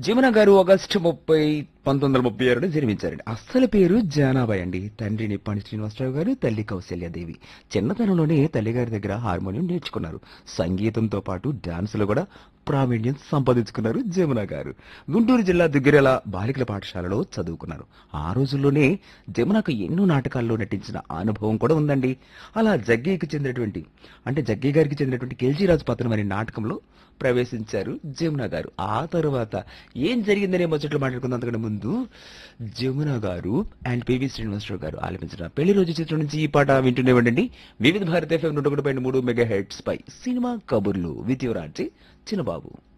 జమున గారు ఆగస్టు ముప్పై పంతొమ్మిది వందల ముప్పై ఆరులో జన్మించారండి అసలు పేరు జానాబాయ్ అండి తండ్రిని పండి శ్రీనివాసరావు గారు తల్లి కౌశల్యాదేవి చిన్నతనంలోనే తల్లిగారి దగ్గర హార్మోనియం నేర్చుకున్నారు సంగీతంతో పాటు డాన్సులో కూడా ప్రావీణ్యం సంపాదించుకున్నారు జమున గారు గుంటూరు జిల్లా దుగ్గిరెల బాలికల పాఠశాలలో చదువుకున్నారు ఆ రోజుల్లోనే జమునకు ఎన్నో నాటకాల్లో నటించిన అనుభవం కూడా ఉందండి అలా జగ్గయ్యకి చెందినటువంటి అంటే జగ్గయ్య గారికి చెందినటువంటి కెల్జీ రాజు పత్రం అనే నాటకంలో ప్రవేశించారు జమున గారు ఆ తర్వాత ఏం జరిగిందనే ముచ్చట్లు మాట్లాడుకుందాం అంతకంటే ముందు జమున గారు అండ్ పివి శ్రీనివాసరావు గారు ఆలపించిన పెళ్లి రోజు చిత్రం నుంచి ఈ పాట వింటూనే ఉండండి వివిధ భారత ఎఫ్ఎం నూట ఒకటి పాయింట్ మూడు మెగా హెడ్స్ పై సినిమా కబుర్లు విత్ యువరాజీ చిన్నబాబు